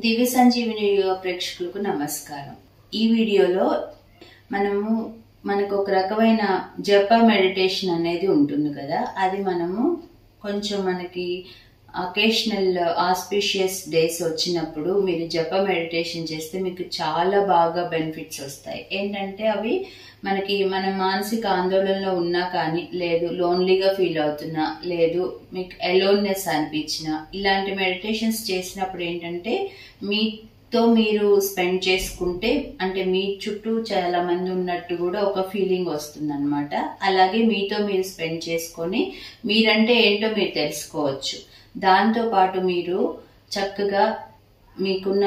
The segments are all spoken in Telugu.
దివ్య సంజీవిని యోగా ప్రేక్షకులకు నమస్కారం ఈ వీడియోలో మనము మనకు ఒక రకమైన జప మెడిటేషన్ అనేది ఉంటుంది కదా అది మనము కొంచెం మనకి అకేషనల్ ఆస్పిషియస్ డేస్ వచ్చినప్పుడు మీరు జప మెడిటేషన్ చేస్తే మీకు చాలా బాగా బెనిఫిట్స్ వస్తాయి ఏంటంటే అవి మనకి మన మానసిక ఆందోళనలో ఉన్నా కానీ లేదు లోన్లీగా ఫీల్ అవుతున్నా లేదు మీకు ఎలోన్నెస్ అనిపించినా ఇలాంటి మెడిటేషన్స్ చేసినప్పుడు ఏంటంటే మీతో మీరు స్పెండ్ చేసుకుంటే అంటే మీ చుట్టూ చాలా మంది ఉన్నట్టు కూడా ఒక ఫీలింగ్ వస్తుంది అలాగే మీతో మీరు స్పెండ్ చేసుకొని మీరంటే ఏంటో మీరు తెలుసుకోవచ్చు దాంతో పాటు మీరు చక్కగా మీకున్న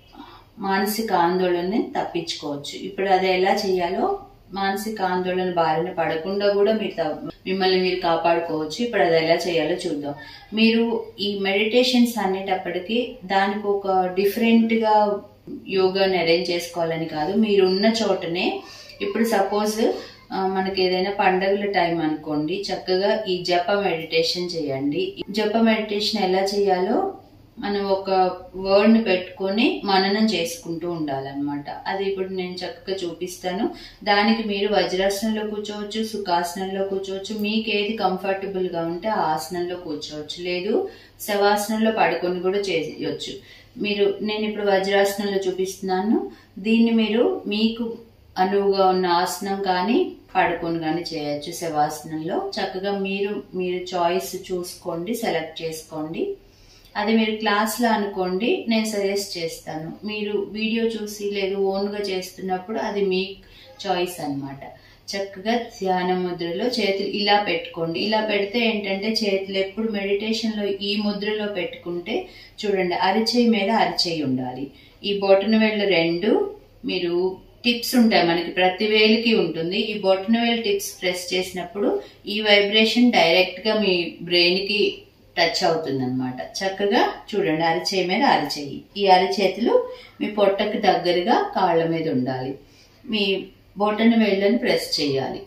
మానసిక ఆందోళనని తప్పించుకోవచ్చు ఇప్పుడు అది ఎలా చేయాలో మానసిక ఆందోళన బారిన పడకుండా కూడా మీరు త- మిమ్మల్ని మీరు కాపాడుకోవచ్చు ఇప్పుడు అది ఎలా చేయాలో చూద్దాం మీరు ఈ మెడిటేషన్స్ అనేటప్పటికీ దానికి ఒక డిఫరెంట్ గా యోగాని అరేంజ్ చేసుకోవాలని కాదు మీరు ఉన్న చోటనే ఇప్పుడు సపోజ్ మనకి ఏదైనా పండగల టైం అనుకోండి చక్కగా ఈ జప మెడిటేషన్ చేయండి జప మెడిటేషన్ ఎలా చేయాలో మనం ఒక వర్డ్ ని పెట్టుకొని మననం చేసుకుంటూ ఉండాలన్నమాట అది ఇప్పుడు నేను చక్కగా చూపిస్తాను దానికి మీరు వజ్రాసనంలో కూర్చోవచ్చు సుఖాసనంలో కూర్చోవచ్చు మీకు ఏది కంఫర్టబుల్ గా ఉంటే ఆ ఆసనంలో కూర్చోవచ్చు లేదు శవాసనంలో పడుకొని కూడా చేయొచ్చు మీరు నేను ఇప్పుడు వజ్రాసనంలో చూపిస్తున్నాను దీన్ని మీరు మీకు అనువుగా ఉన్న ఆసనం కానీ పడుకొని కానీ చేయొచ్చు శవాసనంలో చక్కగా మీరు మీరు చాయిస్ చూసుకోండి సెలెక్ట్ చేసుకోండి అది మీరు క్లాస్లో అనుకోండి నేను సజెస్ట్ చేస్తాను మీరు వీడియో చూసి లేదు ఓన్గా చేస్తున్నప్పుడు అది మీ చాయిస్ అన్నమాట చక్కగా ధ్యాన ముద్రలో చేతులు ఇలా పెట్టుకోండి ఇలా పెడితే ఏంటంటే చేతులు ఎప్పుడు మెడిటేషన్లో ఈ ముద్రలో పెట్టుకుంటే చూడండి అరిచేయి మీద అరిచేయి ఉండాలి ఈ బొటన వేళ్ళు రెండు మీరు టిప్స్ ఉంటాయి మనకి ప్రతి వేలికి ఉంటుంది ఈ బొటన వేలు టిప్స్ ప్రెస్ చేసినప్పుడు ఈ వైబ్రేషన్ డైరెక్ట్ గా మీ బ్రెయిన్ కి టచ్ అవుతుంది అనమాట చక్కగా చూడండి అరిచేయి మీద అరిచేయి ఈ అరిచేతులు మీ పొట్టకి దగ్గరగా కాళ్ళ మీద ఉండాలి మీ బొటన వేళ్ళని ప్రెస్ చేయాలి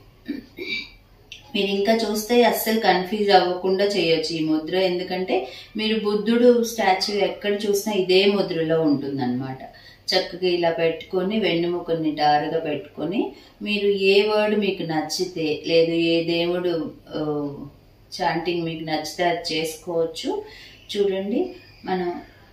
మీరు ఇంకా చూస్తే అస్సలు కన్ఫ్యూజ్ అవ్వకుండా చేయొచ్చు ఈ ముద్ర ఎందుకంటే మీరు బుద్ధుడు స్టాచ్యూ ఎక్కడ చూసినా ఇదే ముద్రలో ఉంటుందన్నమాట చక్కగా ఇలా పెట్టుకొని వెన్నుముకని డారుగా పెట్టుకొని మీరు ఏ వర్డ్ మీకు నచ్చితే లేదు ఏ దేవుడు చాంటింగ్ మీకు నచ్చితే అది చేసుకోవచ్చు చూడండి మనం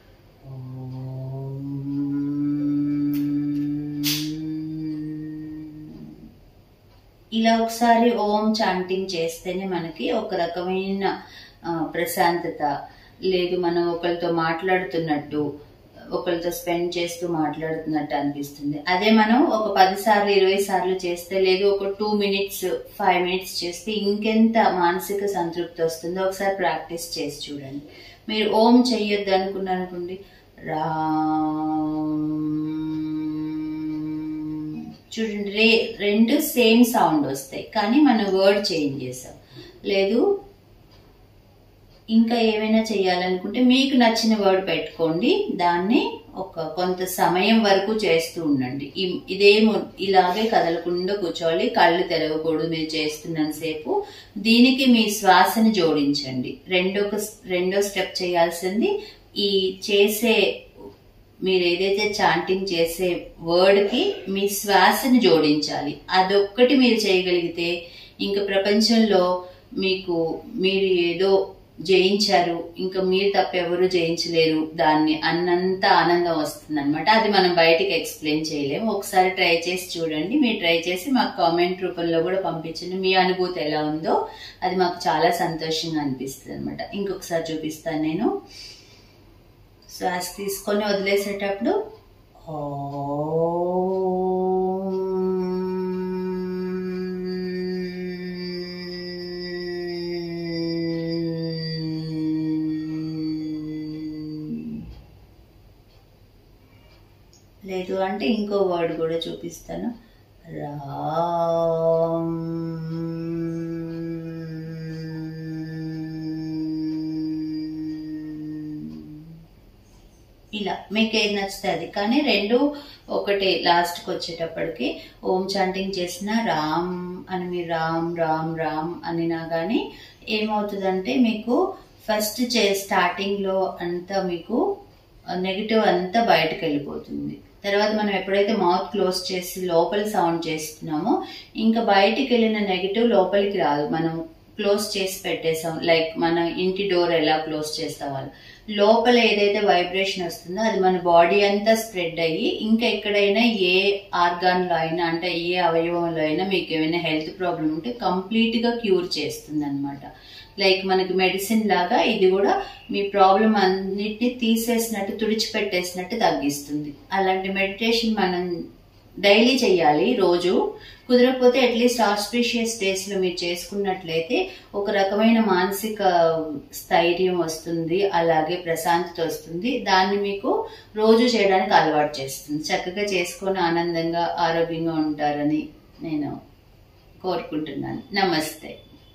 ఇలా ఒకసారి ఓం చాంటింగ్ చేస్తేనే మనకి ఒక రకమైన ఆ, ప్రశాంతత లేదు మనం ఒకరితో మాట్లాడుతున్నట్టు ఒకరితో స్పెండ్ చేస్తూ మాట్లాడుతున్నట్టు అనిపిస్తుంది అదే మనం ఒక పది సార్లు ఇరవై సార్లు చేస్తే లేదు ఒక టూ మినిట్స్ ఫైవ్ మినిట్స్ చేస్తే ఇంకెంత మానసిక సంతృప్తి వస్తుందో ఒకసారి ప్రాక్టీస్ చేసి చూడండి మీరు ఓం చెయ్యొద్దు అనుకున్నారు అనుకోండి రామ్ చూడండి రే రెండు సేమ్ సౌండ్ వస్తాయి కానీ మనం వర్డ్ చేంజ్ చేసాం లేదు ఇంకా ఏమైనా చేయాలనుకుంటే మీకు నచ్చిన వర్డ్ పెట్టుకోండి దాన్ని ఒక కొంత సమయం వరకు చేస్తూ ఉండండి ఈ- ఇదేమో ఇలాగే కదలకుండా కూర్చోవాలి కళ్ళు తెరవకూడదు మీరు చేస్తున్నంతసేపు దీనికి మీ శ్వాసని జోడించండి రెండో రెండో స్టెప్ చేయాల్సింది ఈ చేసే మీరు ఏదైతే చాంటింగ్ చేసే వర్డ్ కి మీ శ్వాసని జోడించాలి అదొక్కటి మీరు చేయగలిగితే ఇంకా ప్రపంచంలో మీకు మీరు ఏదో జయించారు ఇంకా మీరు తప్ప ఎవరు జయించలేరు దాన్ని అన్నంత ఆనందం వస్తుంది అనమాట అది మనం బయటికి ఎక్స్ప్లెయిన్ చేయలేము ఒకసారి ట్రై చేసి చూడండి మీరు ట్రై చేసి మాకు కామెంట్ రూపంలో కూడా పంపించండి మీ అనుభూతి ఎలా ఉందో అది మాకు చాలా సంతోషంగా అనిపిస్తుంది అనమాట ఇంకొకసారి చూపిస్తాను నేను శ్వాస తీసుకొని వదిలేసేటప్పుడు లేదు అంటే ఇంకో వర్డ్ కూడా చూపిస్తాను రామ్ ఇలా మీకు ఏది నచ్చితే అది కానీ రెండు ఒకటే లాస్ట్కి వచ్చేటప్పటికి ఓం చాంటింగ్ చేసిన రామ్ అని మీరు రామ్ రామ్ రామ్ అనినా కానీ ఏమవుతుందంటే మీకు ఫస్ట్ చే స్టార్టింగ్లో అంతా మీకు నెగిటివ్ అంతా బయటకు వెళ్ళిపోతుంది తర్వాత మనం ఎప్పుడైతే మౌత్ క్లోజ్ చేసి లోపల సౌండ్ చేస్తున్నామో ఇంకా బయటికి వెళ్ళిన నెగిటివ్ లోపలికి రాదు మనం క్లోజ్ చేసి పెట్టేసాం లైక్ మన ఇంటి డోర్ ఎలా క్లోజ్ చేస్తాం వాళ్ళు లోపల ఏదైతే వైబ్రేషన్ వస్తుందో అది మన బాడీ అంతా స్ప్రెడ్ అయ్యి ఇంకా ఎక్కడైనా ఏ ఆర్గాన్ లో అయినా అంటే ఏ అవయవంలో అయినా మీకు ఏమైనా హెల్త్ ప్రాబ్లం ఉంటే కంప్లీట్ గా క్యూర్ చేస్తుంది అనమాట లైక్ మనకి మెడిసిన్ లాగా ఇది కూడా మీ ప్రాబ్లం అన్నిటిని తీసేసినట్టు తుడిచిపెట్టేసినట్టు తగ్గిస్తుంది అలాంటి మెడిటేషన్ మనం డైలీ చేయాలి రోజు కుదరకపోతే అట్లీస్ట్ ఆస్పిషియస్ డేస్ లో మీరు చేసుకున్నట్లయితే ఒక రకమైన మానసిక స్థైర్యం వస్తుంది అలాగే ప్రశాంతత వస్తుంది దాన్ని మీకు రోజు చేయడానికి అలవాటు చేస్తుంది చక్కగా చేసుకొని ఆనందంగా ఆరోగ్యంగా ఉంటారని నేను కోరుకుంటున్నాను నమస్తే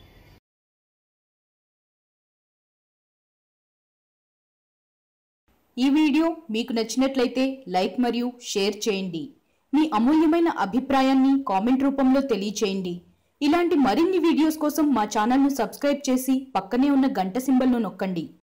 ఈ వీడియో మీకు నచ్చినట్లయితే లైక్ మరియు షేర్ చేయండి మీ అమూల్యమైన అభిప్రాయాన్ని కామెంట్ రూపంలో తెలియచేయండి ఇలాంటి మరిన్ని వీడియోస్ కోసం మా ఛానల్ను సబ్స్క్రైబ్ చేసి పక్కనే ఉన్న గంట సింబల్ను నొక్కండి